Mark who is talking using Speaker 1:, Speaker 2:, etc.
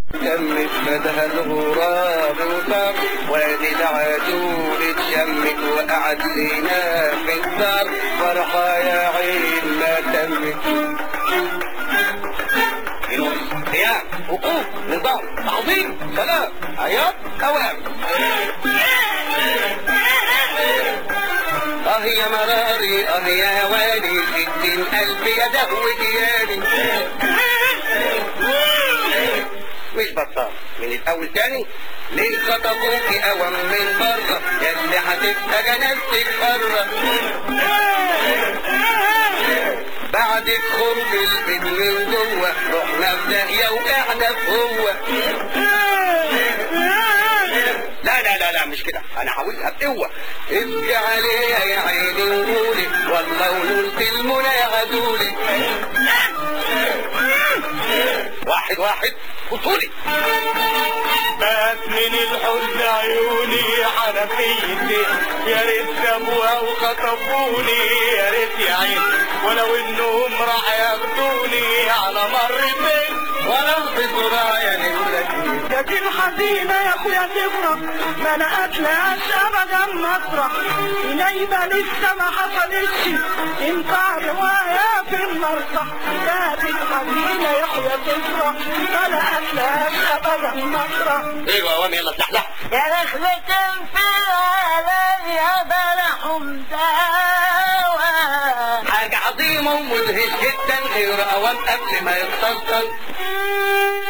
Speaker 1: تمت مدها الغراب وطار وادي العدول اتشمت وقعد لنا في الدار فرحة يا عين ما تمت قيام وقوف نظام تعظيم سلام عياط اوام اه يا مراري اه يا هواني ستين الف يا دهو دياني مش بطال من الاول تاني ليه خطفوكي اوام من بره يا اللي هتبقى جنازتك بره بعد خرب البيت من جوه رحنا في داهيه وقعنا في هو لا لا لا لا مش كده انا عاوزها بقوه ابكي عليها يا عيني وقولي والله ونلت المنى يا عدولي واحد واحد بطولي
Speaker 2: بات من الحزن عيوني حنفيتي يا ريت سابوها وخطفوني يا ريت يا عين ولو انهم راح ياخدوني على مرتين
Speaker 1: ولو بسرعه نملك
Speaker 3: لكن حزينة يا اخويا تفرح ما لقتلهاش ابدا مسرح نايمة لسه ما حصلتش ينفع رواية في المسرح لكن حزينة يا اخويا تفرح ما لقتلهاش ابدا مسرح
Speaker 1: ايوه اوام يلا سحلح
Speaker 3: يا رخلة في العالم يا بلحهم دواء
Speaker 1: حاجة عظيمة ومدهش جدا غير اوام قبل ما يتصل